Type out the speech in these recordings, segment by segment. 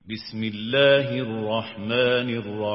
بسم الله الرحمن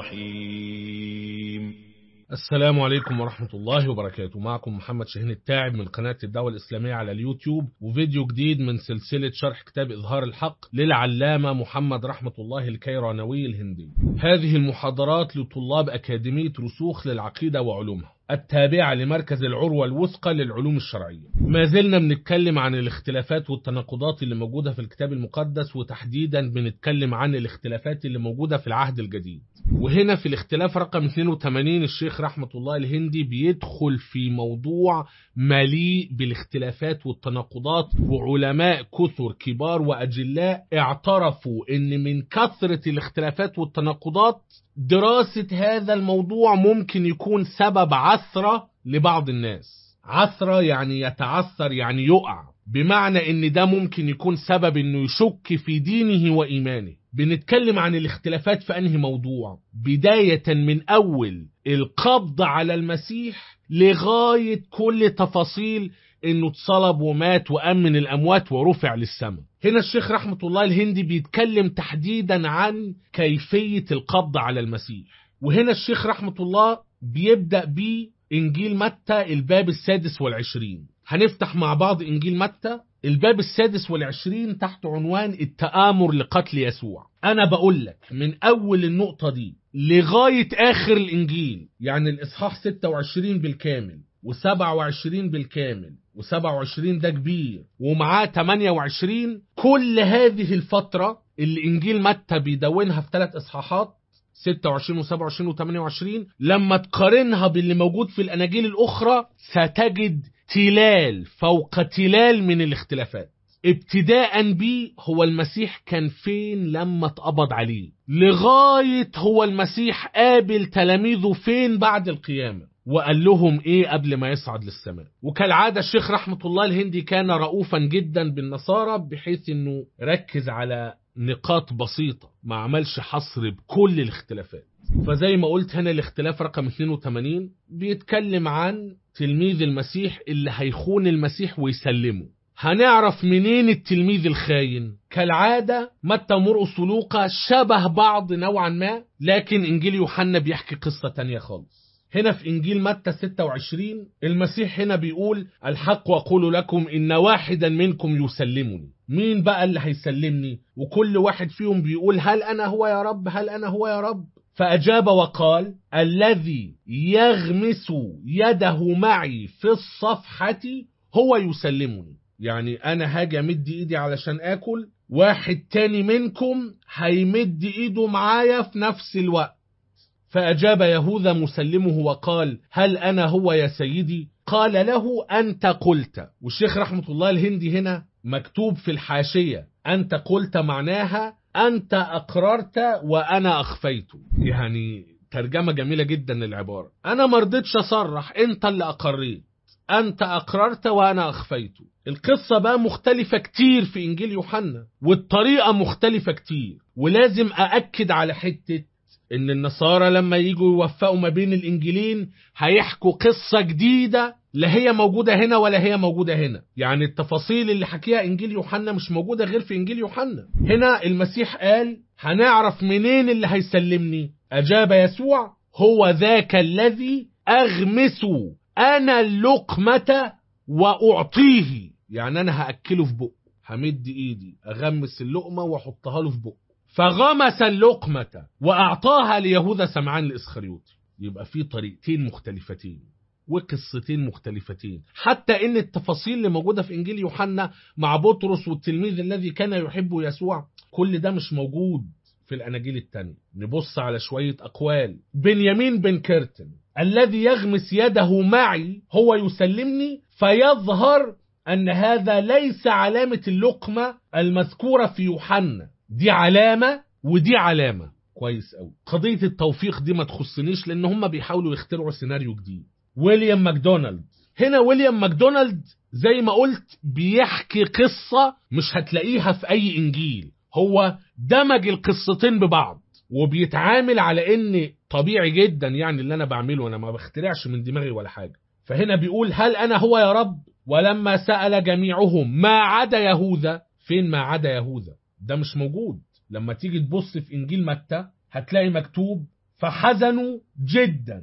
الرحيم السلام عليكم ورحمة الله وبركاته معكم محمد شاهين التاعب من قناة الدعوة الإسلامية على اليوتيوب وفيديو جديد من سلسلة شرح كتاب إظهار الحق للعلامة محمد رحمة الله الكيرانوي الهندي هذه المحاضرات لطلاب أكاديمية رسوخ للعقيدة وعلومها التابعة لمركز العروة الوثقى للعلوم الشرعية ما زلنا بنتكلم عن الاختلافات والتناقضات اللي موجودة في الكتاب المقدس وتحديدا بنتكلم عن الاختلافات اللي موجودة في العهد الجديد وهنا في الاختلاف رقم 82 الشيخ رحمة الله الهندي بيدخل في موضوع مليء بالاختلافات والتناقضات وعلماء كثر كبار وأجلاء اعترفوا ان من كثرة الاختلافات والتناقضات دراسة هذا الموضوع ممكن يكون سبب عثرة لبعض الناس عثرة يعني يتعثر يعني يقع بمعنى ان ده ممكن يكون سبب انه يشك في دينه وإيمانه بنتكلم عن الاختلافات في انهي موضوع بداية من اول القبض على المسيح لغاية كل تفاصيل انه اتصلب ومات وامن الاموات ورفع للسماء هنا الشيخ رحمة الله الهندي بيتكلم تحديدا عن كيفية القبض على المسيح وهنا الشيخ رحمة الله بيبدأ بإنجيل متى الباب السادس والعشرين هنفتح مع بعض إنجيل متى الباب السادس والعشرين تحت عنوان التآمر لقتل يسوع أنا بقول لك من أول النقطة دي لغاية آخر الإنجيل يعني الإصحاح 26 بالكامل و27 بالكامل و27 ده كبير ومعاه 28 كل هذه الفترة اللي إنجيل متى بيدونها في ثلاث إصحاحات 26 و27 و28 لما تقارنها باللي موجود في الأناجيل الأخرى ستجد تلال فوق تلال من الاختلافات ابتداء بي هو المسيح كان فين لما اتقبض عليه لغاية هو المسيح قابل تلاميذه فين بعد القيامة وقال لهم ايه قبل ما يصعد للسماء وكالعادة الشيخ رحمة الله الهندي كان رؤوفا جدا بالنصارى بحيث انه ركز على نقاط بسيطة ما عملش حصر بكل الاختلافات فزي ما قلت هنا الاختلاف رقم 82 بيتكلم عن تلميذ المسيح اللي هيخون المسيح ويسلمه هنعرف منين التلميذ الخاين كالعادة متى ومرقس ولوقا شبه بعض نوعا ما لكن إنجيل يوحنا بيحكي قصة تانية خالص هنا في إنجيل متى 26 المسيح هنا بيقول الحق وأقول لكم إن واحدا منكم يسلمني مين بقى اللي هيسلمني وكل واحد فيهم بيقول هل أنا هو يا رب هل أنا هو يا رب فأجاب وقال الذي يغمس يده معي في الصفحة هو يسلمني يعني أنا هاجي أمد إيدي علشان آكل واحد تاني منكم هيمد إيده معايا في نفس الوقت فأجاب يهوذا مسلمه وقال هل أنا هو يا سيدي قال له أنت قلت والشيخ رحمة الله الهندي هنا مكتوب في الحاشية أنت قلت معناها أنت أقررت وأنا أخفيت يعني ترجمة جميلة جدا للعبارة أنا مرضتش أصرح أنت اللي أقريت أنت أقررت وأنا أخفيت القصة بقى مختلفة كتير في إنجيل يوحنا والطريقة مختلفة كتير ولازم أأكد على حتة إن النصارى لما يجوا يوفقوا ما بين الإنجيلين هيحكوا قصة جديدة لا هي موجودة هنا ولا هي موجودة هنا يعني التفاصيل اللي حكيها إنجيل يوحنا مش موجودة غير في إنجيل يوحنا هنا المسيح قال هنعرف منين اللي هيسلمني أجاب يسوع هو ذاك الذي أغمس أنا اللقمة وأعطيه يعني أنا هأكله في بقه همد إيدي أغمس اللقمة وأحطها له في بقه فغمس اللقمة وأعطاها ليهوذا سمعان الإسخريوطي يبقى في طريقتين مختلفتين وقصتين مختلفتين حتى ان التفاصيل اللي موجودة في انجيل يوحنا مع بطرس والتلميذ الذي كان يحب يسوع كل ده مش موجود في الاناجيل التانية نبص على شوية اقوال بنيامين بن كيرتن الذي يغمس يده معي هو يسلمني فيظهر ان هذا ليس علامة اللقمة المذكورة في يوحنا دي علامة ودي علامة كويس قوي قضية التوفيق دي ما تخصنيش لان هم بيحاولوا يخترعوا سيناريو جديد ويليام ماكدونالد هنا ويليام ماكدونالد زي ما قلت بيحكي قصة مش هتلاقيها في أي إنجيل هو دمج القصتين ببعض وبيتعامل على إن طبيعي جدا يعني اللي أنا بعمله أنا ما بخترعش من دماغي ولا حاجة فهنا بيقول هل أنا هو يا رب ولما سأل جميعهم ما عدا يهوذا فين ما عدا يهوذا ده مش موجود لما تيجي تبص في إنجيل متى هتلاقي مكتوب فحزنوا جدا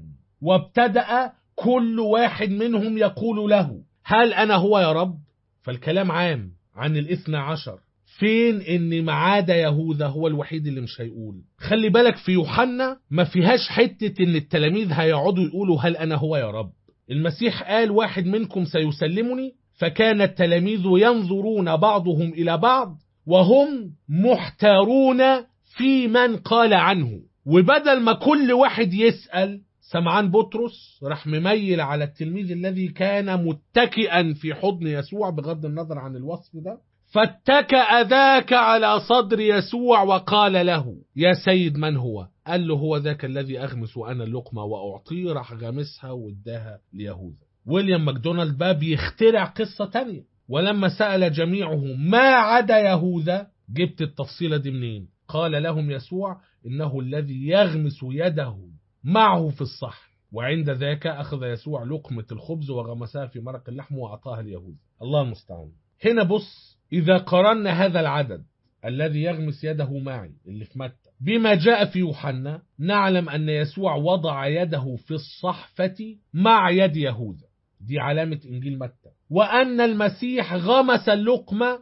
وابتدأ كل واحد منهم يقول له هل أنا هو يا رب فالكلام عام عن الاثنى عشر فين ان ما عدا يهوذا هو الوحيد اللي مش هيقول خلي بالك في يوحنا ما فيهاش حتة ان التلاميذ هيقعدوا يقولوا هل انا هو يا رب المسيح قال واحد منكم سيسلمني فكان التلاميذ ينظرون بعضهم الى بعض وهم محتارون في من قال عنه وبدل ما كل واحد يسأل سمعان بطرس راح مميل على التلميذ الذي كان متكئا في حضن يسوع بغض النظر عن الوصف ده فاتكأ ذاك على صدر يسوع وقال له يا سيد من هو قال له هو ذاك الذي أغمس أنا اللقمة وأعطيه راح غامسها واداها ليهوذا ويليام ماكدونالد بقى بيخترع قصة تانية ولما سأل جميعهم ما عدا يهوذا جبت التفصيلة دي منين قال لهم يسوع إنه الذي يغمس يده معه في الصحن وعند ذاك أخذ يسوع لقمة الخبز وغمسها في مرق اللحم وأعطاها ليهوذا الله المستعان هنا بص إذا قرنا هذا العدد الذي يغمس يده معي اللي في متى بما جاء في يوحنا نعلم أن يسوع وضع يده في الصحفة مع يد يهوذا دي علامة إنجيل متى وأن المسيح غمس اللقمة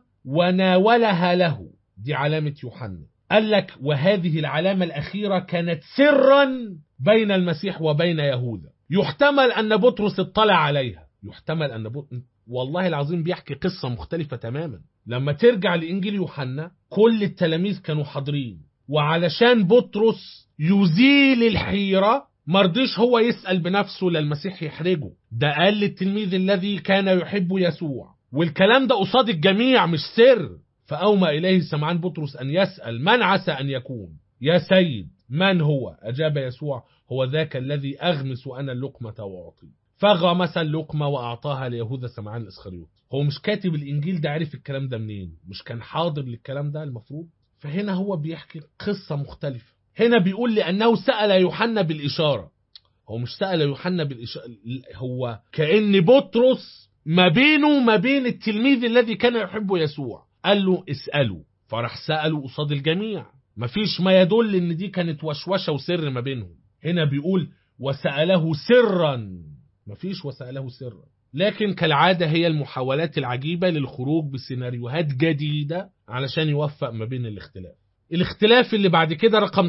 وناولها له دي علامة يوحنا قال لك وهذه العلامة الأخيرة كانت سرا بين المسيح وبين يهوذا يحتمل أن بطرس اطلع عليها يحتمل أن بطرس والله العظيم بيحكي قصة مختلفة تماما لما ترجع لإنجيل يوحنا كل التلاميذ كانوا حاضرين وعلشان بطرس يزيل الحيرة مرضيش هو يسأل بنفسه للمسيح يحرجه ده قال للتلميذ الذي كان يحب يسوع والكلام ده قصاد الجميع مش سر فأومى إليه سمعان بطرس أن يسأل من عسى أن يكون يا سيد من هو أجاب يسوع هو ذاك الذي أغمس أنا اللقمة وأعطيه فغمس اللقمة وأعطاها ليهوذا سمعان الإسخريوط هو مش كاتب الإنجيل ده عارف الكلام ده منين مش كان حاضر للكلام ده المفروض فهنا هو بيحكي قصة مختلفة هنا بيقول لأنه سأل يوحنا بالإشارة هو مش سأل يوحنا بالإشارة هو كأن بطرس ما بينه وما بين التلميذ الذي كان يحب يسوع قال له اسأله فراح سأله قصاد الجميع مفيش ما يدل ان دي كانت وشوشة وسر ما بينهم هنا بيقول وسأله سرا مفيش وسأله سرا لكن كالعادة هي المحاولات العجيبة للخروج بسيناريوهات جديدة علشان يوفق ما بين الاختلاف الاختلاف اللي بعد كده رقم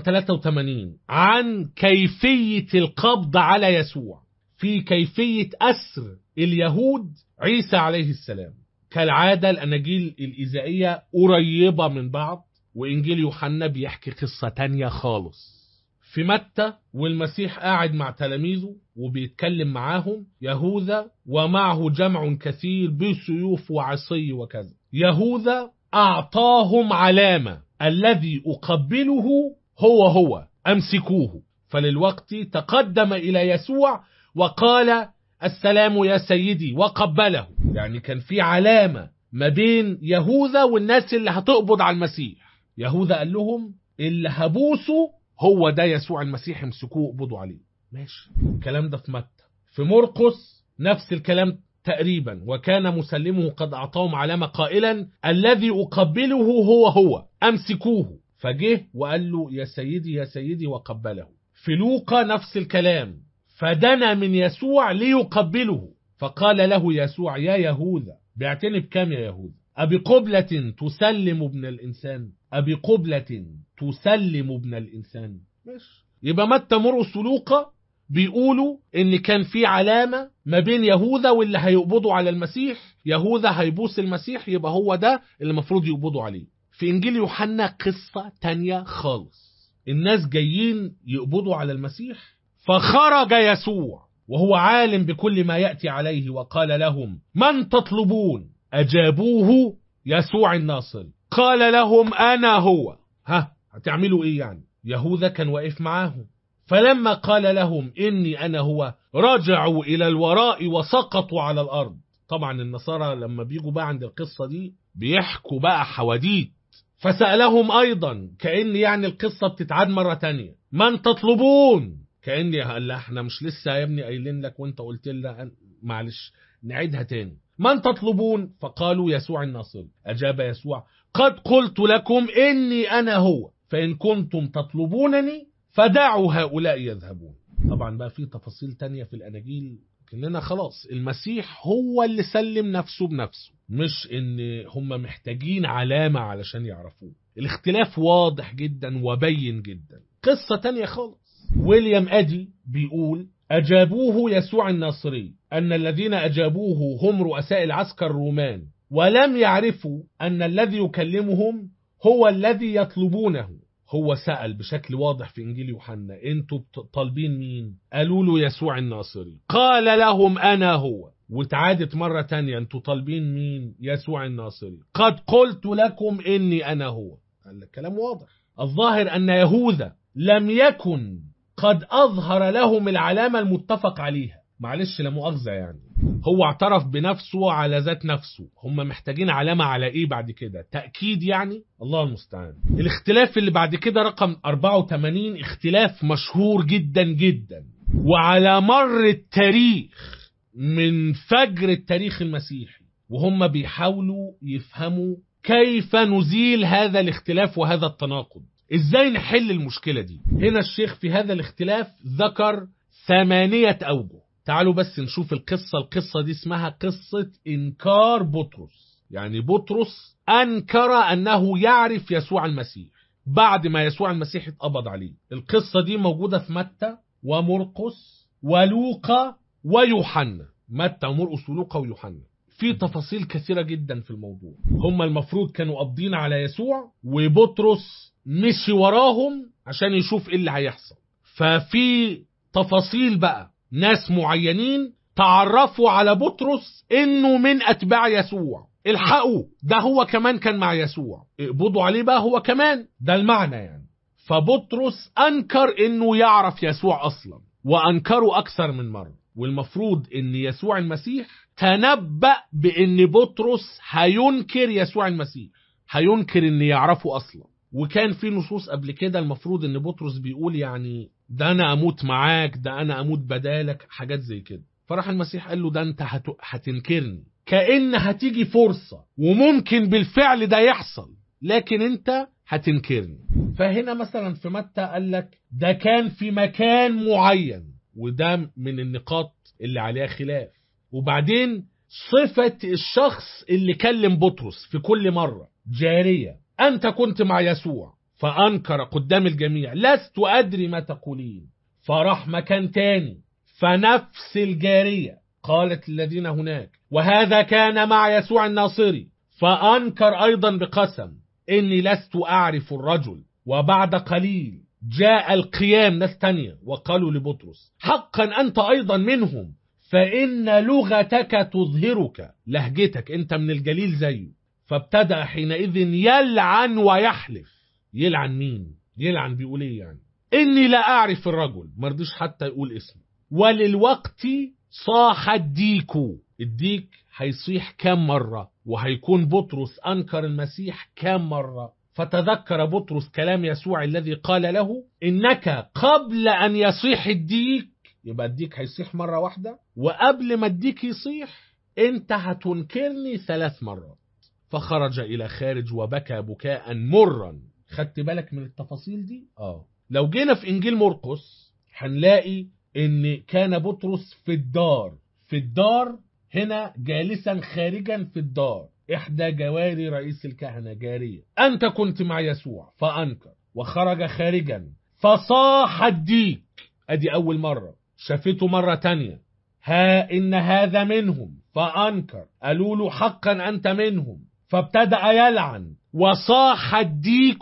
83 عن كيفية القبض على يسوع في كيفية أسر اليهود عيسى عليه السلام كالعادة الأناجيل الإيزائية قريبة من بعض وإنجيل يوحنا بيحكي قصة تانية خالص في متى والمسيح قاعد مع تلاميذه وبيتكلم معاهم يهوذا ومعه جمع كثير بسيوف وعصي وكذا يهوذا أعطاهم علامة الذي أقبله هو هو أمسكوه فللوقت تقدم إلى يسوع وقال السلام يا سيدي وقبله يعني كان في علامة ما بين يهوذا والناس اللي هتقبض على المسيح يهوذا قال لهم اللي هبوسه هو ده يسوع المسيح امسكوه اقبضوا عليه ماشي الكلام ده في متى في مرقس نفس الكلام تقريبا وكان مسلمه قد أعطاهم علامة قائلا الذي أقبله هو هو أمسكوه فجه وقال له يا سيدي يا سيدي وقبله في لوقا نفس الكلام فدنا من يسوع ليقبله فقال له يسوع يا يهوذا بعتني بكام يا يهوذا أبي قبلة تسلم ابن الإنسان أبي قبلة تسلم ابن الإنسان ماشي يبقى متى مرقس ولوقا بيقولوا ان كان في علامة ما بين يهوذا واللي هيقبضوا على المسيح يهوذا هيبوس المسيح يبقى هو ده اللي المفروض يقبضوا عليه في انجيل يوحنا قصة تانية خالص الناس جايين يقبضوا على المسيح فخرج يسوع وهو عالم بكل ما يأتي عليه وقال لهم من تطلبون أجابوه يسوع الناصر قال لهم أنا هو ها هتعملوا إيه يعني يهوذا كان واقف معاهم فلما قال لهم إني أنا هو رجعوا إلى الوراء وسقطوا على الأرض طبعا النصارى لما بيجوا بقى عند القصة دي بيحكوا بقى حواديت فسألهم أيضا كأن يعني القصة بتتعاد مرة تانية من تطلبون كأني قال احنا مش لسه يا ابني قايلين لك وانت قلت لنا معلش نعيدها تاني من تطلبون فقالوا يسوع الناصري أجاب يسوع قد قلت لكم إني أنا هو فإن كنتم تطلبونني فدعوا هؤلاء يذهبون طبعا بقى في تفاصيل تانية في الأناجيل كأننا خلاص المسيح هو اللي سلم نفسه بنفسه مش ان هم محتاجين علامة علشان يعرفوه الاختلاف واضح جدا وبين جدا قصة تانية خالص ويليام أدي بيقول أجابوه يسوع الناصري أن الذين أجابوه هم رؤساء العسكر الرومان ولم يعرفوا أن الذي يكلمهم هو الذي يطلبونه هو سأل بشكل واضح في إنجيل يوحنا أنتوا طالبين مين قالوا له يسوع الناصري قال لهم أنا هو وتعادت مرة تانية أنتوا طالبين مين يسوع الناصري قد قلت لكم إني أنا هو قال الكلام واضح الظاهر أن يهوذا لم يكن قد أظهر لهم العلامة المتفق عليها معلش لا مؤاخذة يعني هو اعترف بنفسه على ذات نفسه هم محتاجين علامة على ايه بعد كده تأكيد يعني الله المستعان الاختلاف اللي بعد كده رقم 84 اختلاف مشهور جدا جدا وعلى مر التاريخ من فجر التاريخ المسيحي وهم بيحاولوا يفهموا كيف نزيل هذا الاختلاف وهذا التناقض ازاي نحل المشكلة دي هنا الشيخ في هذا الاختلاف ذكر ثمانية أوجه تعالوا بس نشوف القصة القصة دي اسمها قصة إنكار بطرس يعني بطرس أنكر أنه يعرف يسوع المسيح بعد ما يسوع المسيح اتقبض عليه القصة دي موجودة في متى ومرقس ولوقا ويوحنا متى ومرقس ولوقا ويوحنا في تفاصيل كثيرة جدا في الموضوع هم المفروض كانوا قابضين على يسوع وبطرس مشي وراهم عشان يشوف ايه اللي هيحصل ففي تفاصيل بقى ناس معينين تعرفوا على بطرس انه من اتباع يسوع الحقوا ده هو كمان كان مع يسوع اقبضوا عليه بقى هو كمان ده المعنى يعني فبطرس انكر انه يعرف يسوع اصلا وانكره اكثر من مره والمفروض ان يسوع المسيح تنبأ بان بطرس هينكر يسوع المسيح هينكر ان يعرفه اصلا وكان في نصوص قبل كده المفروض ان بطرس بيقول يعني ده انا اموت معاك ده انا اموت بدالك حاجات زي كده فراح المسيح قال له ده انت هت... هتنكرني كأن هتيجي فرصة وممكن بالفعل ده يحصل لكن انت هتنكرني فهنا مثلا في متى قال لك ده كان في مكان معين وده من النقاط اللي عليها خلاف وبعدين صفة الشخص اللي كلم بطرس في كل مرة جارية أنت كنت مع يسوع فأنكر قدام الجميع لست أدري ما تقولين فراح مكان تاني فنفس الجارية قالت للذين هناك وهذا كان مع يسوع الناصري فأنكر أيضا بقسم إني لست أعرف الرجل وبعد قليل جاء القيام ناس تانية وقالوا لبطرس حقا أنت أيضا منهم فإن لغتك تظهرك لهجتك أنت من الجليل زيه فابتدأ حينئذ يلعن ويحلف يلعن مين يلعن بيقول ايه يعني اني لا اعرف الرجل مرضيش حتى يقول اسمه وللوقت صاح الديك الديك هيصيح كام مرة وهيكون بطرس أنكر المسيح كام مرة فتذكر بطرس كلام يسوع الذي قال له إنك قبل أن يصيح الديك يبقى الديك هيصيح مرة واحدة وقبل ما الديك يصيح أنت هتنكرني ثلاث مرات فخرج إلى خارج وبكى بكاء مرا خدت بالك من التفاصيل دي؟ اه لو جينا في إنجيل مرقس هنلاقي إن كان بطرس في الدار في الدار هنا جالسا خارجا في الدار إحدى جواري رئيس الكهنة جارية أنت كنت مع يسوع فأنكر وخرج خارجا فصاح الديك أدي أول مرة شافته مرة تانية ها إن هذا منهم فأنكر قالوا له حقا أنت منهم فابتدأ يلعن وصاح الديك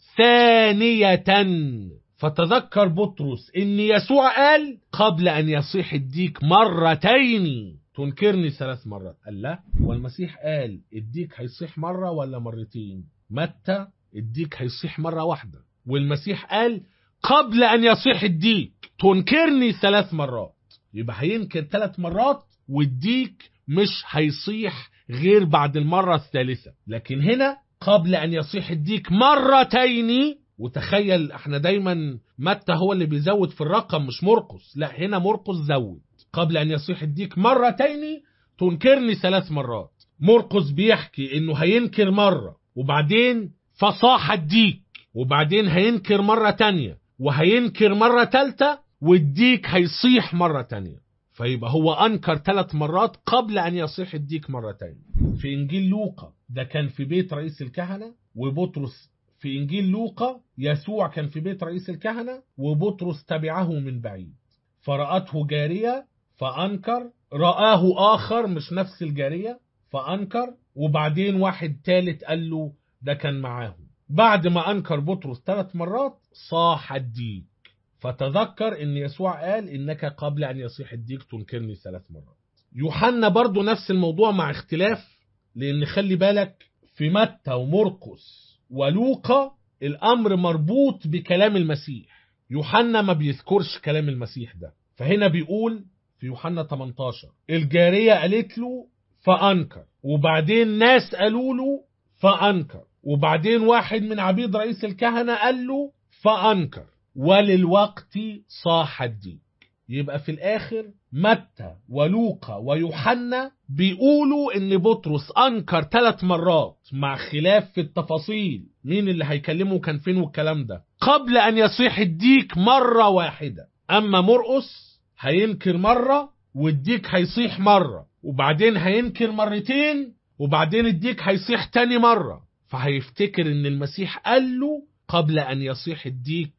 ثانية فتذكر بطرس ان يسوع قال قبل ان يصيح الديك مرتين تنكرني ثلاث مرات قال لا والمسيح قال الديك هيصيح مرة ولا مرتين متى الديك هيصيح مرة واحدة والمسيح قال قبل ان يصيح الديك تنكرني ثلاث مرات يبقى هينكر ثلاث مرات والديك مش هيصيح غير بعد المرة الثالثة لكن هنا قبل أن يصيح الديك مرتين وتخيل احنا دايما متى هو اللي بيزود في الرقم مش مرقس لا هنا مرقس زود قبل أن يصيح الديك مرتين تنكرني ثلاث مرات مرقس بيحكي انه هينكر مرة وبعدين فصاح الديك وبعدين هينكر مرة تانية وهينكر مرة تالتة والديك هيصيح مرة تانية فيبقى هو أنكر ثلاث مرات قبل أن يصيح الديك مرة تانية في إنجيل لوقا ده كان في بيت رئيس الكهنة وبطرس في إنجيل لوقا يسوع كان في بيت رئيس الكهنة وبطرس تبعه من بعيد فرأته جارية فأنكر رآه آخر مش نفس الجارية فأنكر وبعدين واحد تالت قال له ده كان معاه بعد ما أنكر بطرس ثلاث مرات صاح الديك فتذكر ان يسوع قال انك قبل ان يصيح الديك تنكرني ثلاث مرات يوحنا برضو نفس الموضوع مع اختلاف لان خلي بالك في متى ومرقس ولوقا الامر مربوط بكلام المسيح يوحنا ما بيذكرش كلام المسيح ده فهنا بيقول في يوحنا 18 الجارية قالت له فأنكر وبعدين ناس قالوا له فأنكر وبعدين واحد من عبيد رئيس الكهنة قال له فأنكر وللوقت صاح الديك يبقى في الآخر متى ولوقا ويوحنا بيقولوا ان بطرس انكر ثلاث مرات مع خلاف في التفاصيل مين اللي هيكلمه كان فين والكلام ده قبل ان يصيح الديك مرة واحدة اما مرقس هينكر مرة والديك هيصيح مرة وبعدين هينكر مرتين وبعدين الديك هيصيح تاني مرة فهيفتكر ان المسيح قال له قبل أن يصيح الديك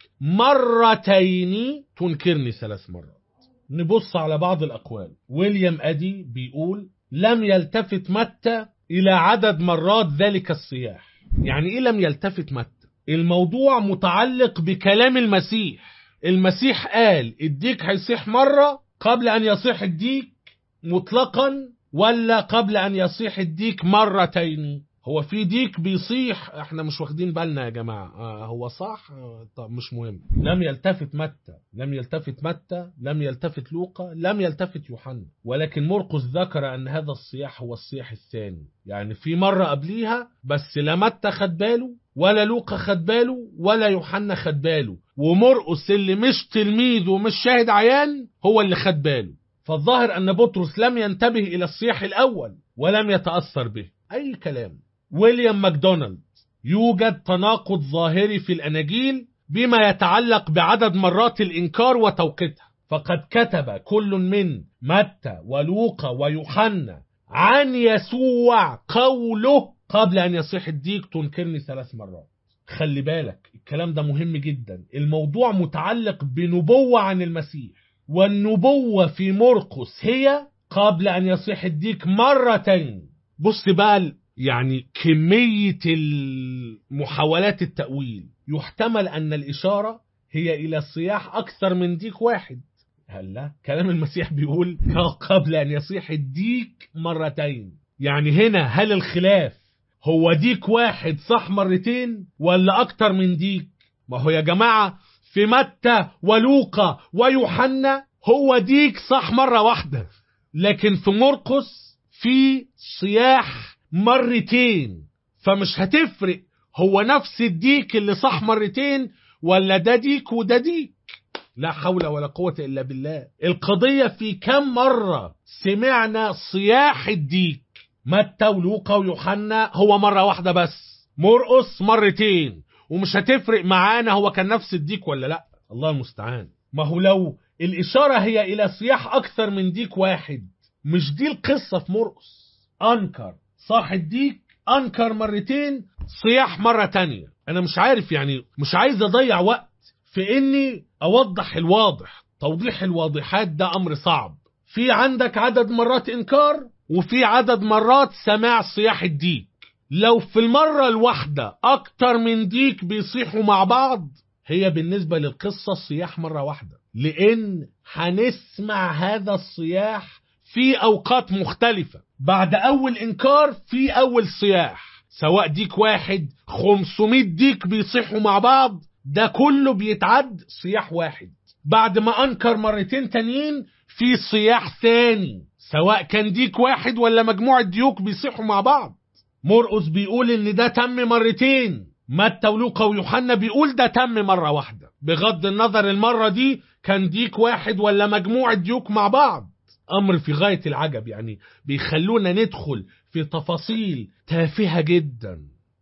مرتين تنكرني ثلاث مرات نبص على بعض الأقوال ويليام أدي بيقول لم يلتفت متى إلى عدد مرات ذلك الصياح يعني إيه لم يلتفت متى الموضوع متعلق بكلام المسيح المسيح قال الديك هيصيح مرة قبل أن يصيح الديك مطلقا ولا قبل أن يصيح الديك مرتين هو في ديك بيصيح احنا مش واخدين بالنا يا جماعة آه هو صح آه طب مش مهم لم يلتفت متى لم يلتفت متى لم يلتفت لوقا لم يلتفت يوحنا ولكن مرقس ذكر ان هذا الصياح هو الصياح الثاني يعني في مرة قبليها بس لا متى خد باله ولا لوقا خد باله ولا يوحنا خد باله ومرقس اللي مش تلميذ ومش شاهد عيان هو اللي خد باله فالظاهر ان بطرس لم ينتبه الى الصياح الاول ولم يتأثر به اي كلام ويليام ماكدونالد يوجد تناقض ظاهري في الأناجيل بما يتعلق بعدد مرات الإنكار وتوقيتها فقد كتب كل من متى ولوقا ويوحنا عن يسوع قوله قبل أن يصيح الديك تنكرني ثلاث مرات خلي بالك الكلام ده مهم جدا الموضوع متعلق بنبوة عن المسيح والنبوة في مرقس هي قبل أن يصيح الديك مرتين بص بقى يعني كمية المحاولات التأويل يحتمل أن الإشارة هي إلى الصياح أكثر من ديك واحد هلا كلام المسيح بيقول قبل أن يصيح الديك مرتين يعني هنا هل الخلاف هو ديك واحد صح مرتين ولا أكتر من ديك ما هو يا جماعة في متى ولوقا ويوحنا هو ديك صح مرة واحدة لكن في مرقس في صياح مرتين فمش هتفرق هو نفس الديك اللي صح مرتين ولا ده ديك وده ديك لا حول ولا قوة إلا بالله القضية في كم مرة سمعنا صياح الديك متى ولوقا ويوحنا هو مرة واحدة بس مرقص مرتين ومش هتفرق معانا هو كان نفس الديك ولا لا الله المستعان ما هو لو الإشارة هي إلى صياح أكثر من ديك واحد مش دي القصة في مرقص أنكر صاح الديك أنكر مرتين صياح مرة تانية أنا مش عارف يعني مش عايز أضيع وقت في إني أوضح الواضح توضيح الواضحات ده أمر صعب في عندك عدد مرات إنكار وفي عدد مرات سماع صياح الديك لو في المرة الواحدة أكتر من ديك بيصيحوا مع بعض هي بالنسبة للقصة صياح مرة واحدة لأن هنسمع هذا الصياح في أوقات مختلفة بعد أول إنكار في أول صياح سواء ديك واحد 500 ديك بيصيحوا مع بعض ده كله بيتعد صياح واحد بعد ما أنكر مرتين تانيين في صياح ثاني سواء كان ديك واحد ولا مجموعة ديوك بيصيحوا مع بعض مرقس بيقول ان ده تم مرتين متى ولوقا ويوحنا بيقول ده تم مرة واحدة بغض النظر المرة دي كان ديك واحد ولا مجموعة ديوك مع بعض أمر في غاية العجب يعني بيخلونا ندخل في تفاصيل تافهة جدا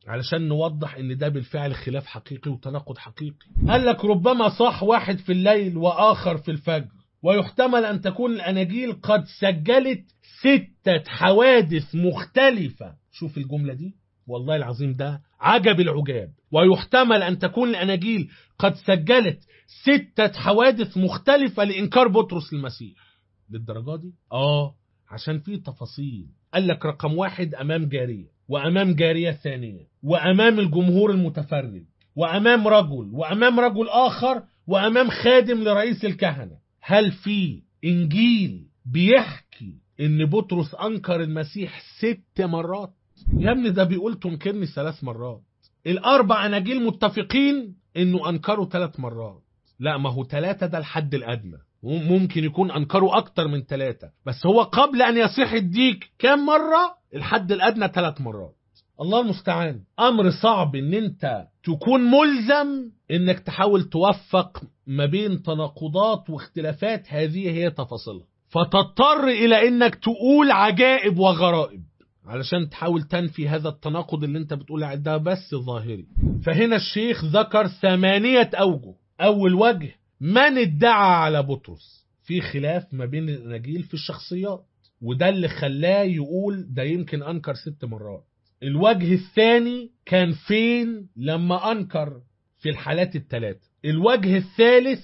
علشان نوضح ان ده بالفعل خلاف حقيقي وتناقض حقيقي قال لك ربما صاح واحد في الليل واخر في الفجر ويحتمل ان تكون الاناجيل قد سجلت ستة حوادث مختلفة شوف الجملة دي والله العظيم ده عجب العجاب ويحتمل ان تكون الاناجيل قد سجلت ستة حوادث مختلفة لانكار بطرس المسيح للدرجة دي اه عشان في تفاصيل قال لك رقم واحد امام جارية وامام جارية ثانية وامام الجمهور المتفرج وامام رجل وامام رجل اخر وامام خادم لرئيس الكهنة هل في انجيل بيحكي ان بطرس انكر المسيح ست مرات يا ابني ده بيقول تنكرني ثلاث مرات الاربع اناجيل متفقين انه انكروا ثلاث مرات لا ما هو ثلاثة ده الحد الادنى ممكن يكون انكروا اكتر من ثلاثة بس هو قبل ان يصيح الديك كام مرة الحد الادنى ثلاث مرات الله المستعان امر صعب ان انت تكون ملزم انك تحاول توفق ما بين تناقضات واختلافات هذه هي تفاصيلها فتضطر الى انك تقول عجائب وغرائب علشان تحاول تنفي هذا التناقض اللي انت بتقول ده بس ظاهري فهنا الشيخ ذكر ثمانية اوجه اول وجه من ادعى على بطرس في خلاف ما بين الاناجيل في الشخصيات وده اللي خلاه يقول ده يمكن انكر ست مرات الوجه الثاني كان فين لما انكر في الحالات الثلاثة الوجه الثالث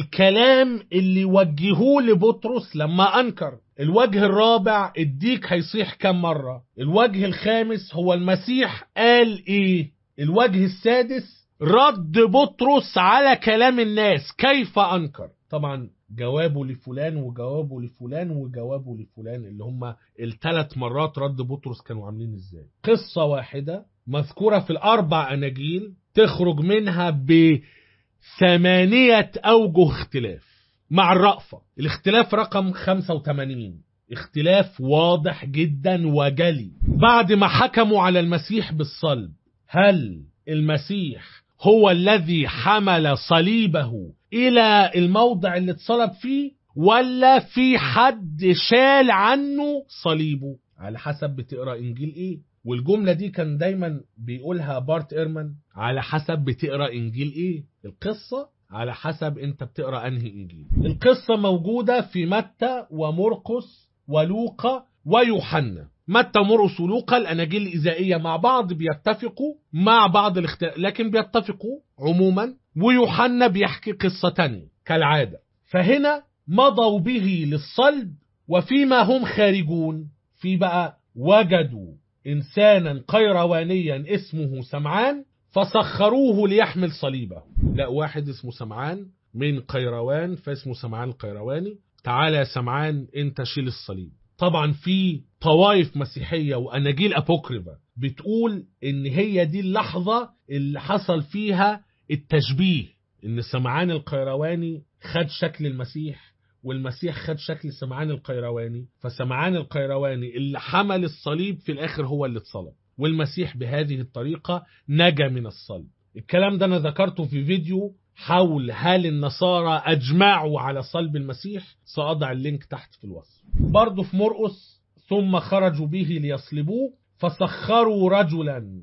الكلام اللي وجهوه لبطرس لما انكر الوجه الرابع الديك هيصيح كم مرة الوجه الخامس هو المسيح قال ايه الوجه السادس رد بطرس على كلام الناس كيف انكر طبعا جوابه لفلان وجوابه لفلان وجوابه لفلان اللي هم الثلاث مرات رد بطرس كانوا عاملين ازاي قصة واحدة مذكورة في الاربع اناجيل تخرج منها بثمانية اوجه اختلاف مع الرأفة الاختلاف رقم 85 اختلاف واضح جدا وجلي بعد ما حكموا على المسيح بالصلب هل المسيح هو الذي حمل صليبه إلى الموضع اللي اتصلب فيه ولا في حد شال عنه صليبه على حسب بتقرأ إنجيل إيه والجملة دي كان دايما بيقولها بارت إيرمان على حسب بتقرأ إنجيل إيه القصة على حسب انت بتقرا انهي انجيل القصه موجوده في متى ومرقس ولوقا ويوحنا متى ومرقس ولوقا الاناجيل الاذائيه مع بعض بيتفقوا مع بعض الاختلاف لكن بيتفقوا عموما ويوحنا بيحكي قصه تانية كالعاده فهنا مضوا به للصلب وفيما هم خارجون في بقى وجدوا انسانا قيروانيا اسمه سمعان فسخروه ليحمل صليبه لا واحد اسمه سمعان من قيروان فاسمه سمعان القيرواني تعالى يا سمعان انت شيل الصليب طبعا في طوائف مسيحية وأناجيل أبوكريفا بتقول إن هي دي اللحظة اللي حصل فيها التشبيه إن سمعان القيرواني خد شكل المسيح والمسيح خد شكل سمعان القيرواني فسمعان القيرواني اللي حمل الصليب في الآخر هو اللي اتصلب والمسيح بهذه الطريقة نجا من الصلب الكلام ده أنا ذكرته في فيديو حول هل النصارى أجمعوا على صلب المسيح سأضع اللينك تحت في الوصف برضه في مرقس ثم خرجوا به ليصلبوه فسخروا رجلا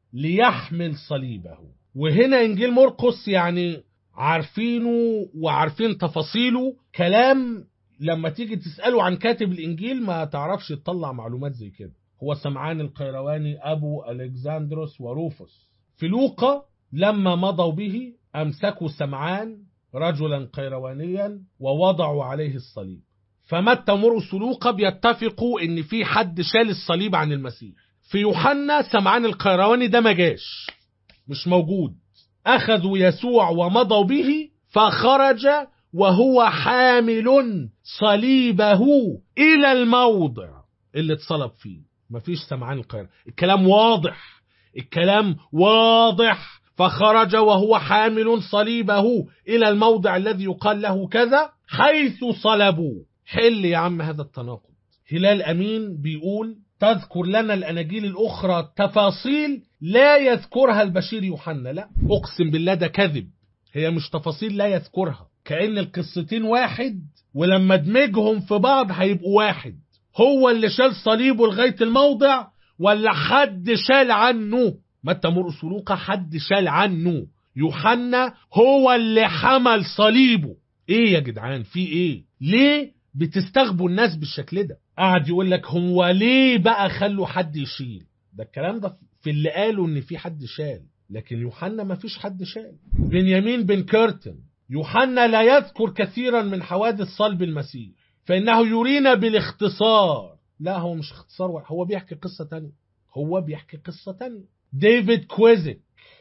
ليحمل صليبه وهنا إنجيل مرقس يعني عارفينه وعارفين تفاصيله كلام لما تيجي تسأله عن كاتب الإنجيل ما تعرفش تطلع معلومات زي كده هو سمعان القيرواني أبو ألكسندروس وروفوس في لوقا لما مضوا به أمسكوا سمعان رجلا قيروانيا ووضعوا عليه الصليب فمتى مرقس لوقا بيتفقوا ان في حد شال الصليب عن المسيح في يوحنا سمعان القيرواني ده ما جاش مش موجود اخذوا يسوع ومضوا به فخرج وهو حامل صليبه الى الموضع اللي اتصلب فيه مفيش سمعان القيرواني الكلام واضح الكلام واضح فخرج وهو حامل صليبه إلى الموضع الذي يقال له كذا حيث صلبوا حل يا عم هذا التناقض هلال أمين بيقول تذكر لنا الأناجيل الأخرى تفاصيل لا يذكرها البشير يوحنا لا أقسم بالله ده كذب هي مش تفاصيل لا يذكرها كأن القصتين واحد ولما دمجهم في بعض هيبقوا واحد هو اللي شال صليبه لغاية الموضع ولا حد شال عنه متى مرقس ولوقا حد شال عنه يوحنا هو اللي حمل صليبه ايه يا جدعان في ايه ليه بتستغبوا الناس بالشكل ده قعد يقول لك هو ليه بقى خلوا حد يشيل ده الكلام ده في اللي قالوا ان في حد شال لكن يوحنا ما فيش حد شال بنيامين بن كيرتن يوحنا لا يذكر كثيرا من حوادث صلب المسيح فإنه يرينا بالاختصار لا هو مش اختصار واحد هو بيحكي قصة تانية هو بيحكي قصة تانية ديفيد كويزك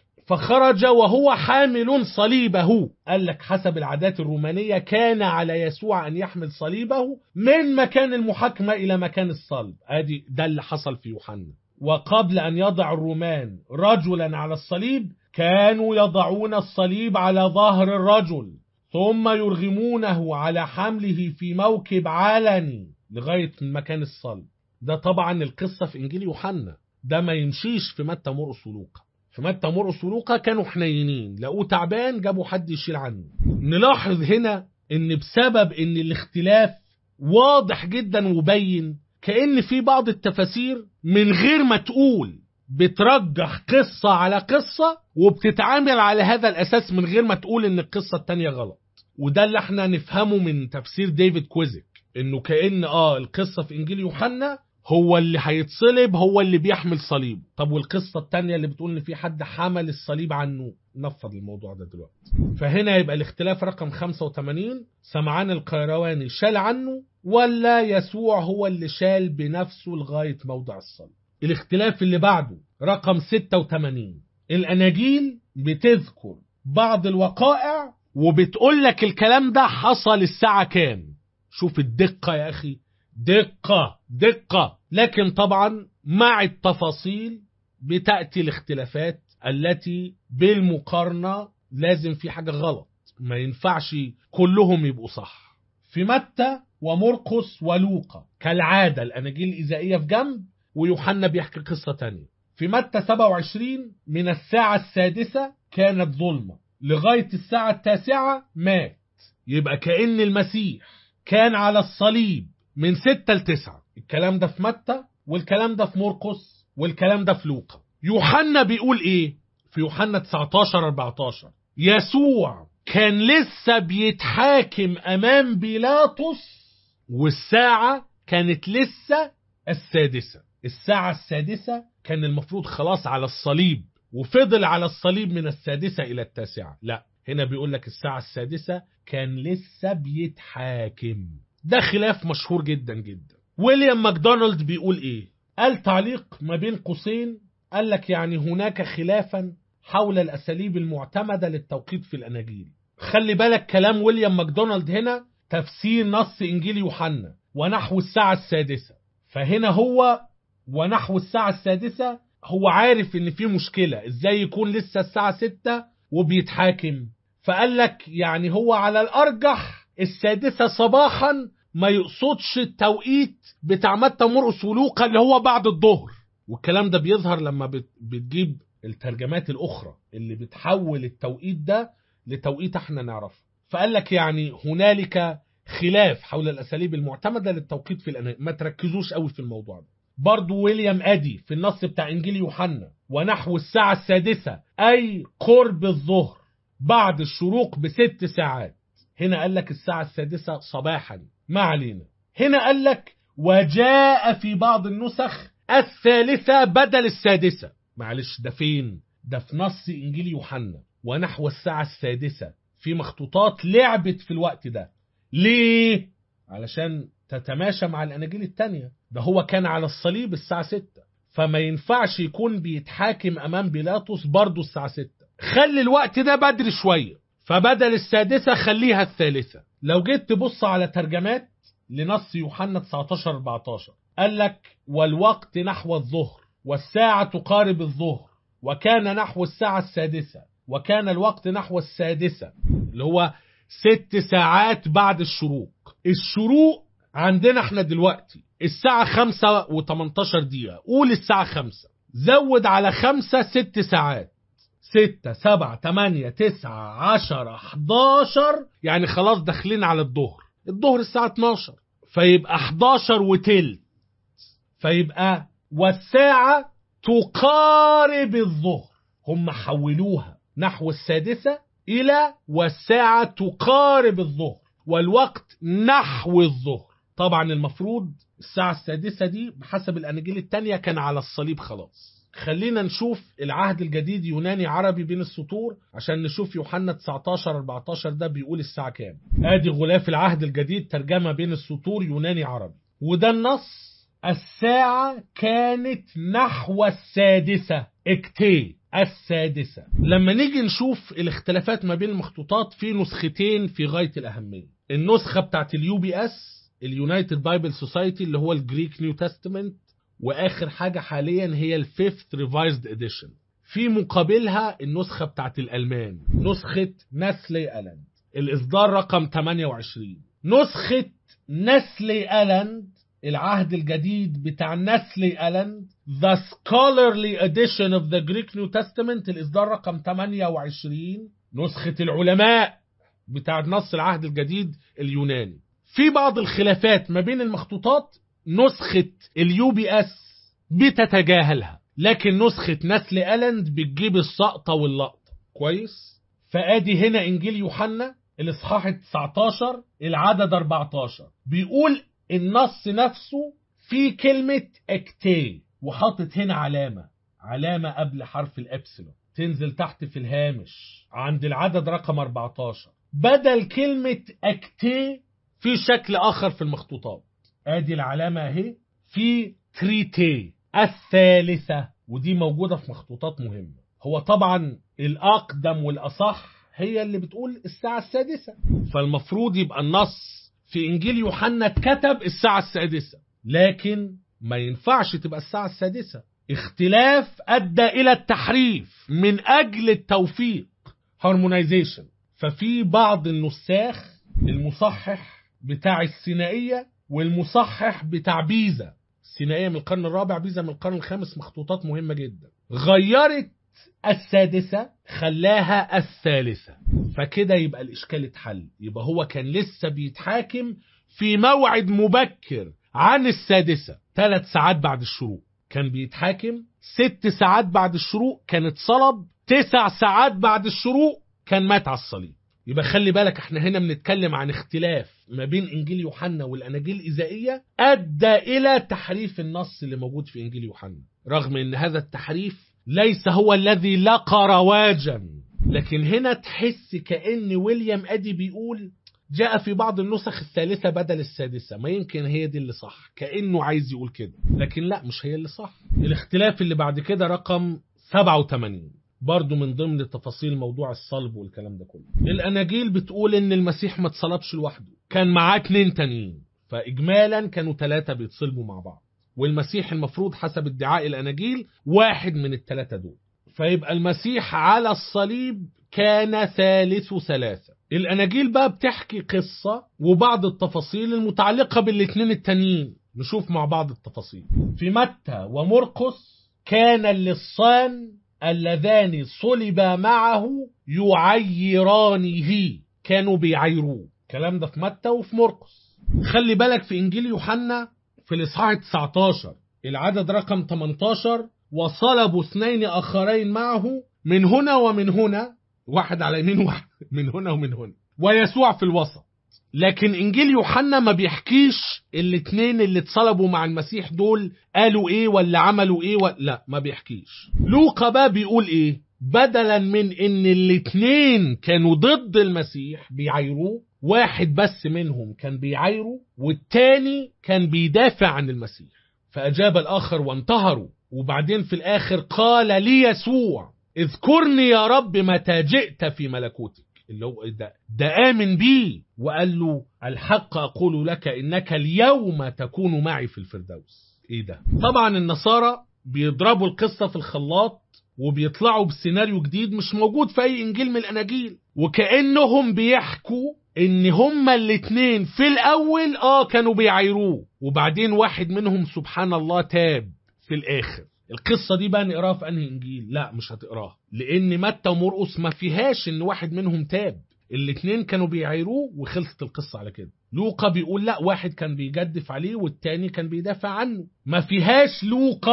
فخرج وهو حامل صليبه قال لك حسب العادات الرومانية كان على يسوع أن يحمل صليبه من مكان المحاكمة إلى مكان الصلب ادي ده اللي حصل في يوحنا وقبل أن يضع الرومان رجلا على الصليب كانوا يضعون الصليب على ظهر الرجل ثم يرغمونه على حمله في موكب علني لغاية مكان الصلب ده طبعا القصة في إنجيل يوحنا ده ما يمشيش في متى مرقس ولوقا في متى مرقس ولوقا كانوا حنينين لقوه تعبان جابوا حد يشيل عنه نلاحظ هنا ان بسبب ان الاختلاف واضح جدا وبين كأن في بعض التفاسير من غير ما تقول بترجح قصة على قصة وبتتعامل على هذا الأساس من غير ما تقول إن القصة التانية غلط وده اللي احنا نفهمه من تفسير ديفيد كويزك إنه كأن آه القصة في إنجيل يوحنا هو اللي هيتصلب هو اللي بيحمل صليب طب والقصة التانية اللي بتقول إن في حد حمل الصليب عنه نفض الموضوع ده دلوقتي فهنا يبقى الاختلاف رقم 85 سمعان القيرواني شال عنه ولا يسوع هو اللي شال بنفسه لغاية موضع الصلب الاختلاف اللي بعده رقم 86 الأناجيل بتذكر بعض الوقائع وبتقول لك الكلام ده حصل الساعة كام شوف الدقة يا أخي دقة دقة لكن طبعا مع التفاصيل بتأتي الاختلافات التي بالمقارنة لازم في حاجة غلط ما ينفعش كلهم يبقوا صح في متى ومرقس ولوقا كالعادة الأناجيل الإزائية في جنب ويوحنا بيحكي قصة تانية في متى 27 من الساعة السادسة كانت ظلمة لغاية الساعة التاسعة مات يبقى كأن المسيح كان على الصليب من ستة لتسعة الكلام ده في متى والكلام ده في مرقس والكلام ده في لوقا يوحنا بيقول ايه في يوحنا 19 14 يسوع كان لسه بيتحاكم امام بيلاطس والساعة كانت لسه السادسة الساعة السادسة كان المفروض خلاص على الصليب وفضل على الصليب من السادسة إلى التاسعة لا هنا بيقول لك الساعة السادسة كان لسه بيتحاكم ده خلاف مشهور جدا جدا ويليام ماكدونالد بيقول ايه قال تعليق ما بين قوسين قال لك يعني هناك خلافا حول الأساليب المعتمدة للتوقيت في الأناجيل خلي بالك كلام ويليام ماكدونالد هنا تفسير نص إنجيل يوحنا ونحو الساعة السادسة فهنا هو ونحو الساعة السادسة هو عارف ان في مشكلة ازاي يكون لسه الساعة ستة وبيتحاكم فقال لك يعني هو على الارجح السادسة صباحا ما يقصدش التوقيت بتاع متى مرقس ولوقا اللي هو بعد الظهر والكلام ده بيظهر لما بت- بتجيب الترجمات الاخرى اللي بتحول التوقيت ده لتوقيت احنا نعرفه فقال لك يعني هنالك خلاف حول الاساليب المعتمده للتوقيت في الاناجيل ما تركزوش قوي في الموضوع ده برضو ويليام ادي في النص بتاع انجيل يوحنا ونحو الساعه السادسه اي قرب الظهر بعد الشروق بست ساعات هنا قال لك الساعه السادسه صباحا ما علينا هنا قال لك وجاء في بعض النسخ الثالثه بدل السادسه معلش ده فين ده في نص انجيل يوحنا ونحو الساعه السادسه في مخطوطات لعبت في الوقت ده ليه علشان تتماشى مع الاناجيل التانية ده هو كان على الصليب الساعة 6 فما ينفعش يكون بيتحاكم امام بيلاطس برضه الساعة 6 خلي الوقت ده بدري شوية فبدل السادسة خليها الثالثة لو جيت تبص على ترجمات لنص يوحنا 19 14 قال لك والوقت نحو الظهر والساعة تقارب الظهر وكان نحو الساعة السادسة وكان الوقت نحو السادسة اللي هو ست ساعات بعد الشروق الشروق عندنا احنا دلوقتي الساعة خمسة وتمنتاشر دقيقة قول الساعة خمسة زود على خمسة ست ساعات ستة سبعة تمانية تسعة عشرة حداشر يعني خلاص داخلين على الظهر الظهر الساعة 12 فيبقى 11 وتلت فيبقى والساعة تقارب الظهر هم حولوها نحو السادسة إلى والساعة تقارب الظهر والوقت نحو الظهر طبعا المفروض الساعة السادسة دي بحسب الأناجيل التانية كان على الصليب خلاص خلينا نشوف العهد الجديد يوناني عربي بين السطور عشان نشوف يوحنا 19 14 ده بيقول الساعة كام ادي غلاف العهد الجديد ترجمة بين السطور يوناني عربي وده النص الساعة كانت نحو السادسة اكتي السادسة لما نيجي نشوف الاختلافات ما بين المخطوطات في نسختين في غاية الأهمية النسخة بتاعت اليو بي اس اليونايتد بايبل سوسايتي اللي هو الجريك نيو تestament واخر حاجه حاليا هي الفيفث ريفايزد اديشن في مقابلها النسخه بتاعت الالمان نسخه نسلي الاند الاصدار رقم 28 نسخه نسلي الاند العهد الجديد بتاع نسلي الاند The Scholarly Edition of the Greek New Testament الإصدار رقم 28 نسخة العلماء بتاع نص العهد الجديد اليوناني في بعض الخلافات ما بين المخطوطات نسخة اليو بي اس بتتجاهلها لكن نسخة نسل ألند بتجيب السقطة واللقطة كويس فادي هنا انجيل يوحنا الاصحاح 19 العدد 14 بيقول النص نفسه في كلمة اكتي وحاطط هنا علامة علامة قبل حرف الابسلون تنزل تحت في الهامش عند العدد رقم 14 بدل كلمة اكتي في شكل اخر في المخطوطات ادي العلامة اهي في تريتي الثالثة ودي موجودة في مخطوطات مهمة هو طبعا الأقدم والأصح هي اللي بتقول الساعة السادسة فالمفروض يبقى النص في إنجيل يوحنا اتكتب الساعة السادسة لكن ما ينفعش تبقى الساعة السادسة اختلاف أدى إلى التحريف من أجل التوفيق harmonization ففي بعض النساخ المصحح بتاع السينائية والمصحح بتاع بيزا السينائية من القرن الرابع بيزا من القرن الخامس مخطوطات مهمة جدا غيرت السادسة خلاها الثالثة فكده يبقى الإشكال اتحل يبقى هو كان لسه بيتحاكم في موعد مبكر عن السادسة ثلاث ساعات بعد الشروق كان بيتحاكم ست ساعات بعد الشروق كان اتصلب تسع ساعات بعد الشروق كان مات على الصليب يبقى خلي بالك احنا هنا بنتكلم عن اختلاف ما بين انجيل يوحنا والاناجيل الايزائيه ادى الى تحريف النص اللي موجود في انجيل يوحنا رغم ان هذا التحريف ليس هو الذي لقى رواجا لكن هنا تحس كان ويليام ادي بيقول جاء في بعض النسخ الثالثة بدل السادسة ما يمكن هي دي اللي صح كأنه عايز يقول كده لكن لا مش هي اللي صح الاختلاف اللي بعد كده رقم 87 برضو من ضمن تفاصيل موضوع الصلب والكلام ده كله الاناجيل بتقول ان المسيح ما اتصلبش لوحده كان معاه اتنين تانيين فاجمالا كانوا ثلاثه بيتصلبوا مع بعض والمسيح المفروض حسب ادعاء الاناجيل واحد من الثلاثه دول فيبقى المسيح على الصليب كان ثالث ثلاثه الاناجيل بقى بتحكي قصه وبعض التفاصيل المتعلقه بالاثنين التانيين نشوف مع بعض التفاصيل في متى ومرقس كان اللصان اللذان صلبا معه يعيرانه كانوا بيعيروه الكلام ده في متى وفي مرقس خلي بالك في انجيل يوحنا في الاصحاح 19 العدد رقم 18 وصلبوا اثنين اخرين معه من هنا ومن هنا واحد على يمين واحد من هنا ومن هنا ويسوع في الوسط لكن انجيل يوحنا ما بيحكيش الاتنين اللي اتصلبوا مع المسيح دول قالوا ايه ولا عملوا ايه ولا لا ما بيحكيش لوقا بقى بيقول ايه بدلا من ان الاتنين كانوا ضد المسيح بيعايروه واحد بس منهم كان بيعايره والتاني كان بيدافع عن المسيح فاجاب الاخر وانتهروا وبعدين في الاخر قال لي يسوع اذكرني يا رب متى جئت في ملكوتك اللي هو ده, ده آمن بيه وقال له الحق أقول لك إنك اليوم تكون معي في الفردوس إيه ده طبعا النصارى بيضربوا القصة في الخلاط وبيطلعوا بسيناريو جديد مش موجود في أي إنجيل من الأناجيل وكأنهم بيحكوا إن هما الاتنين في الأول آه كانوا بيعايروه وبعدين واحد منهم سبحان الله تاب في الآخر القصة دي بقى نقراها في انهي انجيل لا مش هتقراها لان متى ومرقس ما فيهاش ان واحد منهم تاب الاتنين كانوا بيعايروه وخلصت القصة على كده لوقا بيقول لا واحد كان بيجدف عليه والتاني كان بيدافع عنه ما فيهاش لوقا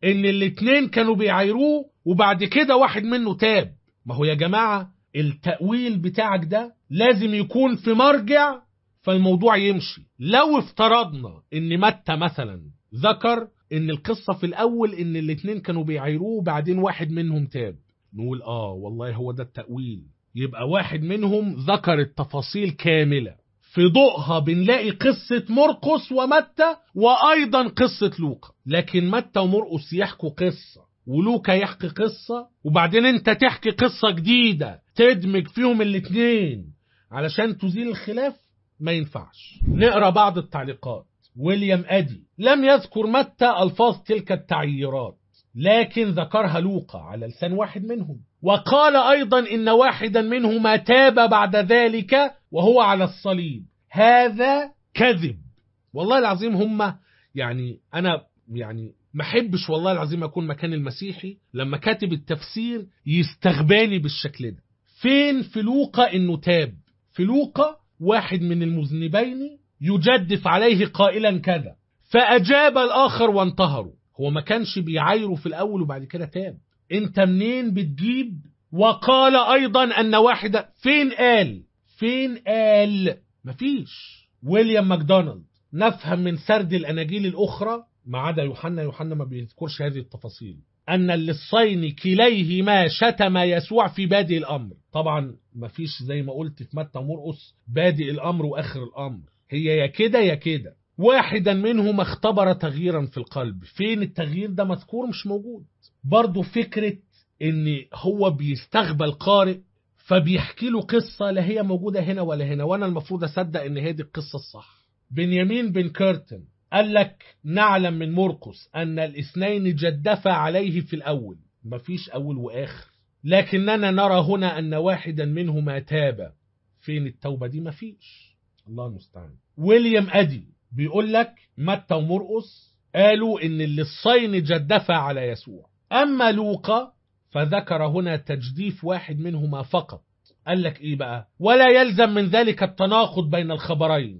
ان الاتنين كانوا بيعايروه وبعد كده واحد منه تاب ما هو يا جماعة التأويل بتاعك ده لازم يكون في مرجع فالموضوع يمشي لو افترضنا ان متى مثلا ذكر ان القصة في الاول ان الاتنين كانوا بيعايروه وبعدين واحد منهم تاب نقول اه والله هو ده التأويل يبقى واحد منهم ذكر التفاصيل كاملة في ضوءها بنلاقي قصة مرقس ومتى وأيضا قصة لوقا لكن متى ومرقس يحكوا قصة ولوكا يحكي قصة وبعدين انت تحكي قصة جديدة تدمج فيهم الاتنين علشان تزيل الخلاف ما ينفعش نقرأ بعض التعليقات ويليام أدي لم يذكر متى ألفاظ تلك التعييرات لكن ذكرها لوقا على لسان واحد منهم وقال أيضا إن واحدا منهما تاب بعد ذلك وهو على الصليب هذا كذب والله العظيم هم يعني أنا يعني ما احبش والله العظيم أكون مكان المسيحي لما كاتب التفسير يستغباني بالشكل ده فين في لوقا إنه تاب في لوقا واحد من المذنبين يجدف عليه قائلا كذا فأجاب الآخر وانتهروا هو ما كانش بيعايره في الأول وبعد كده تاب انت منين بتجيب وقال أيضا أن واحدة فين قال فين قال مفيش ويليام ماكدونالد نفهم من سرد الأناجيل الأخرى ما عدا يوحنا يوحنا ما بيذكرش هذه التفاصيل أن اللصين كليهما شتم يسوع في بادئ الأمر طبعا مفيش زي ما قلت في متى ومرقس بادئ الأمر وآخر الأمر هي يا كده يا كده واحدا منهما اختبر تغييرا في القلب فين التغيير ده مذكور مش موجود برضو فكرة ان هو بيستغبى القارئ فبيحكي له قصة لا هي موجودة هنا ولا هنا وانا المفروض اصدق ان هي دي القصة الصح بنيامين بن كيرتن قال لك نعلم من مرقس ان الاثنين جدفا عليه في الاول مفيش اول واخر لكننا نرى هنا ان واحدا منهما تاب فين التوبة دي مفيش الله المستعان ويليام ادي بيقول لك متى ومرقس قالوا ان اللصين جدفا على يسوع اما لوقا فذكر هنا تجديف واحد منهما فقط قال لك ايه بقى ولا يلزم من ذلك التناقض بين الخبرين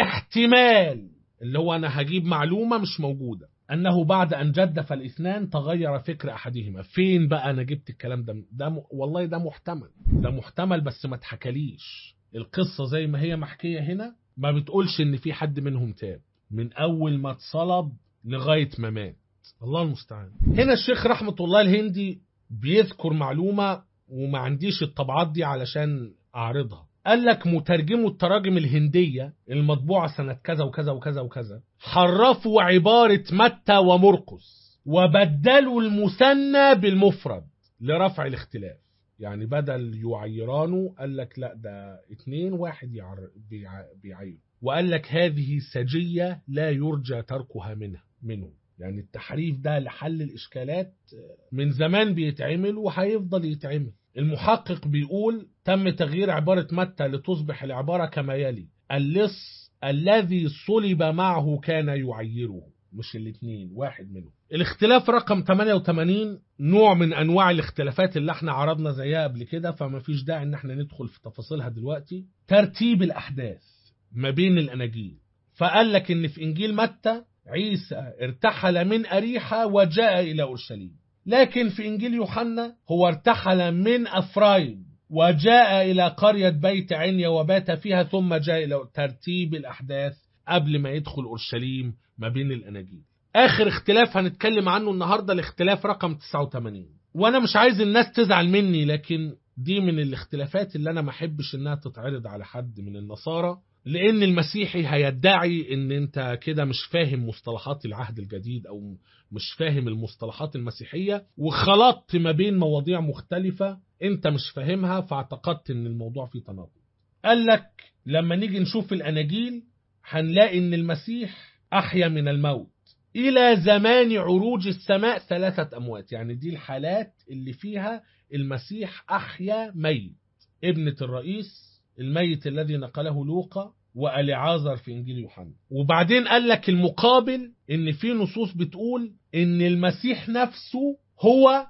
لاحتمال اللي هو انا هجيب معلومة مش موجودة انه بعد ان جدف الاثنان تغير فكر احدهما فين بقى انا جبت الكلام ده ده م... والله ده محتمل ده محتمل بس ما اتحكليش القصة زي ما هي محكية هنا ما بتقولش ان في حد منهم تاب من اول ما اتصلب لغاية ما مات الله المستعان هنا الشيخ رحمة الله الهندي بيذكر معلومة وما عنديش الطبعات دي علشان أعرضها قال لك مترجمو التراجم الهندية المطبوعة سنة كذا وكذا وكذا وكذا حرفوا عبارة متى ومرقس وبدلوا المثنى بالمفرد لرفع الاختلاف يعني بدل يعيرانه قال لك لا ده اتنين واحد يعر... بيع... بيعير وقال لك هذه سجية لا يرجى تركها منها منه يعني التحريف ده لحل الإشكالات من زمان بيتعمل وهيفضل يتعمل المحقق بيقول تم تغيير عبارة متى لتصبح العبارة كما يلي اللص الذي صلب معه كان يعيره مش الاثنين واحد منهم الاختلاف رقم 88 نوع من انواع الاختلافات اللي احنا عرضنا زيها قبل كده فما فيش داعي ان احنا ندخل في تفاصيلها دلوقتي ترتيب الاحداث ما بين الاناجيل فقال لك ان في انجيل متى عيسى ارتحل من اريحة وجاء الى اورشليم لكن في انجيل يوحنا هو ارتحل من افرايم وجاء الى قرية بيت عنيا وبات فيها ثم جاء الى ترتيب الاحداث قبل ما يدخل اورشليم ما بين الاناجيل اخر اختلاف هنتكلم عنه النهارده الاختلاف رقم 89 وانا مش عايز الناس تزعل مني لكن دي من الاختلافات اللي انا ما احبش انها تتعرض على حد من النصارى لان المسيحي هيدعي ان انت كده مش فاهم مصطلحات العهد الجديد او مش فاهم المصطلحات المسيحية وخلطت ما بين مواضيع مختلفة انت مش فاهمها فاعتقدت ان الموضوع فيه تناقض قال لك لما نيجي نشوف الاناجيل هنلاقي ان المسيح احيا من الموت الى زمان عروج السماء ثلاثة اموات يعني دي الحالات اللي فيها المسيح احيا ميت ابنة الرئيس الميت الذي نقله لوقا وألعازر في إنجيل يوحنا وبعدين قال لك المقابل إن في نصوص بتقول إن المسيح نفسه هو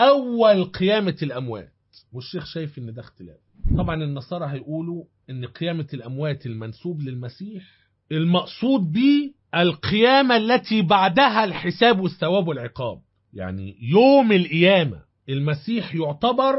أول قيامة الأموات والشيخ شايف إن ده اختلاف طبعا النصارى هيقولوا إن قيامة الأموات المنسوب للمسيح المقصود به القيامة التي بعدها الحساب والثواب والعقاب يعني يوم القيامة المسيح يعتبر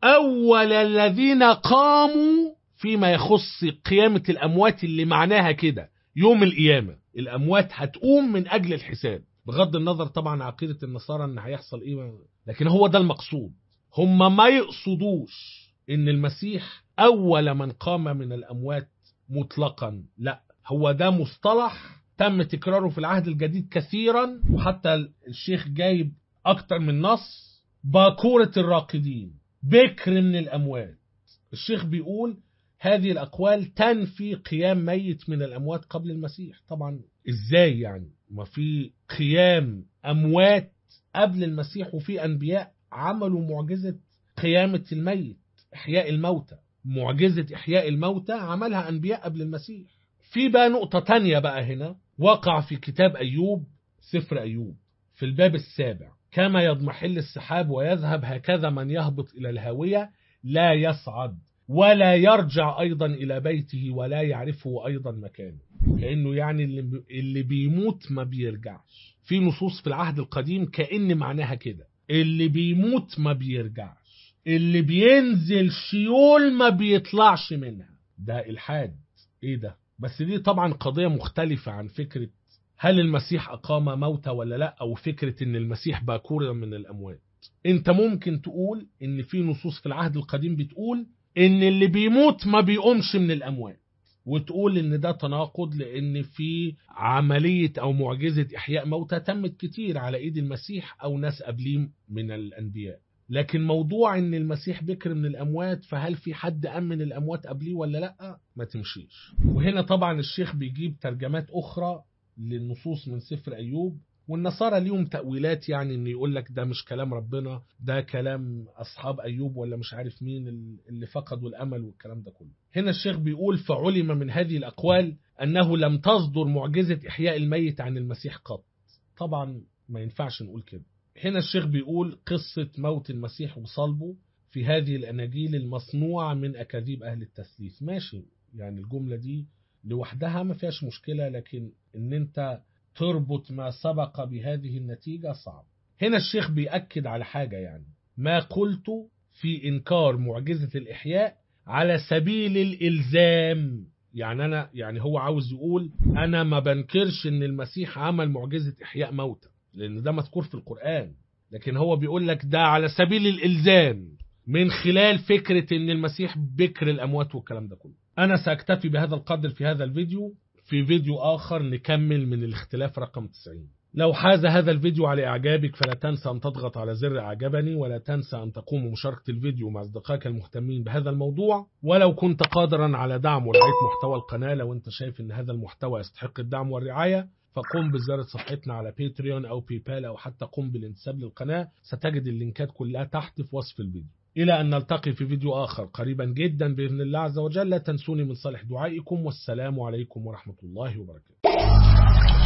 أول الذين قاموا فيما يخص قيامة الأموات اللي معناها كده يوم القيامة الأموات هتقوم من أجل الحساب بغض النظر طبعا عقيدة النصارى ان هيحصل ايه لكن هو ده المقصود هم ما يقصدوش ان المسيح اول من قام من الاموات مطلقا لا هو ده مصطلح تم تكراره في العهد الجديد كثيرا وحتى الشيخ جايب اكتر من نص باكورة الراقدين بكر من الاموات الشيخ بيقول هذه الأقوال تنفي قيام ميت من الأموات قبل المسيح طبعا إزاي يعني ما في قيام أموات قبل المسيح وفي أنبياء عملوا معجزة قيامة الميت إحياء الموتى معجزة إحياء الموتى عملها أنبياء قبل المسيح في بقى نقطة تانية بقى هنا وقع في كتاب أيوب سفر أيوب في الباب السابع كما يضمحل السحاب ويذهب هكذا من يهبط إلى الهاوية لا يصعد ولا يرجع أيضا إلى بيته ولا يعرفه أيضا مكانه كأنه يعني اللي, اللي بيموت ما بيرجعش في نصوص في العهد القديم كأن معناها كده اللي بيموت ما بيرجعش اللي بينزل شيول ما بيطلعش منها ده الحاد ايه ده بس دي طبعا قضية مختلفة عن فكرة هل المسيح أقام موتى ولا لا أو فكرة إن المسيح باكورة من الأموات أنت ممكن تقول إن في نصوص في العهد القديم بتقول ان اللي بيموت ما بيقومش من الاموات وتقول ان ده تناقض لان في عملية او معجزة احياء موتى تمت كتير على ايد المسيح او ناس قبليه من الانبياء لكن موضوع ان المسيح بكر من الاموات فهل في حد قام من الاموات قبليه ولا لا ما تمشيش وهنا طبعا الشيخ بيجيب ترجمات اخرى للنصوص من سفر ايوب والنصارى ليهم تأويلات يعني ان يقول لك ده مش كلام ربنا ده كلام اصحاب ايوب ولا مش عارف مين اللي فقدوا الامل والكلام ده كله هنا الشيخ بيقول فعلم من هذه الاقوال انه لم تصدر معجزة احياء الميت عن المسيح قط طبعا ما ينفعش نقول كده هنا الشيخ بيقول قصة موت المسيح وصلبه في هذه الاناجيل المصنوعة من اكاذيب اهل التثليث ماشي يعني الجملة دي لوحدها ما فيهاش مشكلة لكن ان انت تربط ما سبق بهذه النتيجة صعب هنا الشيخ بيأكد على حاجة يعني ما قلت في إنكار معجزة الإحياء على سبيل الإلزام يعني أنا يعني هو عاوز يقول أنا ما بنكرش إن المسيح عمل معجزة إحياء موتى لأن ده مذكور في القرآن لكن هو بيقول لك ده على سبيل الإلزام من خلال فكرة إن المسيح بكر الأموات والكلام ده كله أنا سأكتفي بهذا القدر في هذا الفيديو في فيديو آخر نكمل من الاختلاف رقم 90 لو حاز هذا الفيديو على إعجابك فلا تنسى أن تضغط على زر إعجبني ولا تنسى أن تقوم بمشاركة الفيديو مع أصدقائك المهتمين بهذا الموضوع ولو كنت قادرا على دعم ورعاية محتوى القناة لو أنت شايف أن هذا المحتوى يستحق الدعم والرعاية فقم بزيارة صفحتنا على باتريون أو بيبال أو حتى قم بالانتساب للقناة ستجد اللينكات كلها تحت في وصف الفيديو إلى أن نلتقي في فيديو آخر قريبا جدا بإذن الله عز وجل لا تنسوني من صالح دعائكم والسلام عليكم ورحمة الله وبركاته